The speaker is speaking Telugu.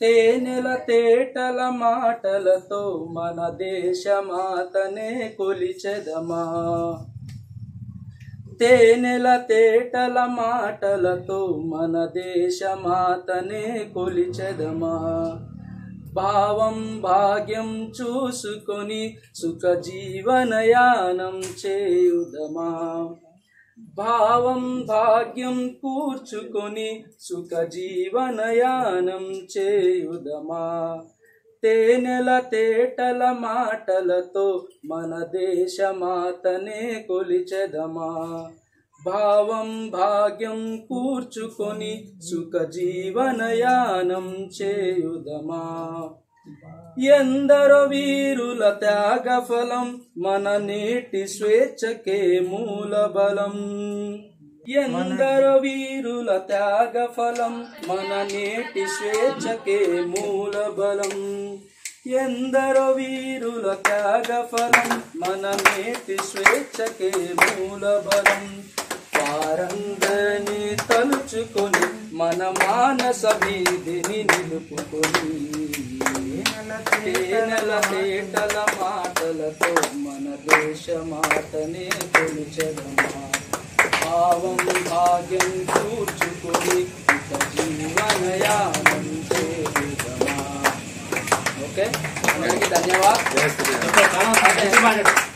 తేనెల తేటల మాటలతో మన దేశమాతనే కొలిచెదమా తేనెల తేటల మాటలతో మన దేశమాతనే కొలిచెదమా భావం భాగ్యం చూసుకొని సుఖ జీవనయానం చేయుదమా భావం భాగ్యం కూర్చుకొని సుఖ జీవనయానం చేయుదమా తేనెల తేటల మాటలతో మన దేశమాతనే కొలిచెదమా భావం భాగ్యం కూర్చుకొని సుఖ జీవనయానం చేయుదమా ఎందరో వీరుల త్యాగ ఫలం మన నేటి స్వేచ్ఛకే మూల బలం ఎందరో వీరుల త్యాగ ఫలం మన నేటి స్వేచ్ఛకే మూల బలం ఎందరో వీరుల త్యాగ ఫలం మన నేటి స్వేచ్ఛకే మూల బలం వారందరినీ తలుచుకొని మన మానస వీధిని నిలుపుకొని తేనెల తేటల మాటలతో మన దేశమాతనే కొలిచెదమా భావం భాగ్యం కూర్చుకొని ఇక జీవనయానం చేయుదమా ఓకే అందరికీ ధన్యవాదాలు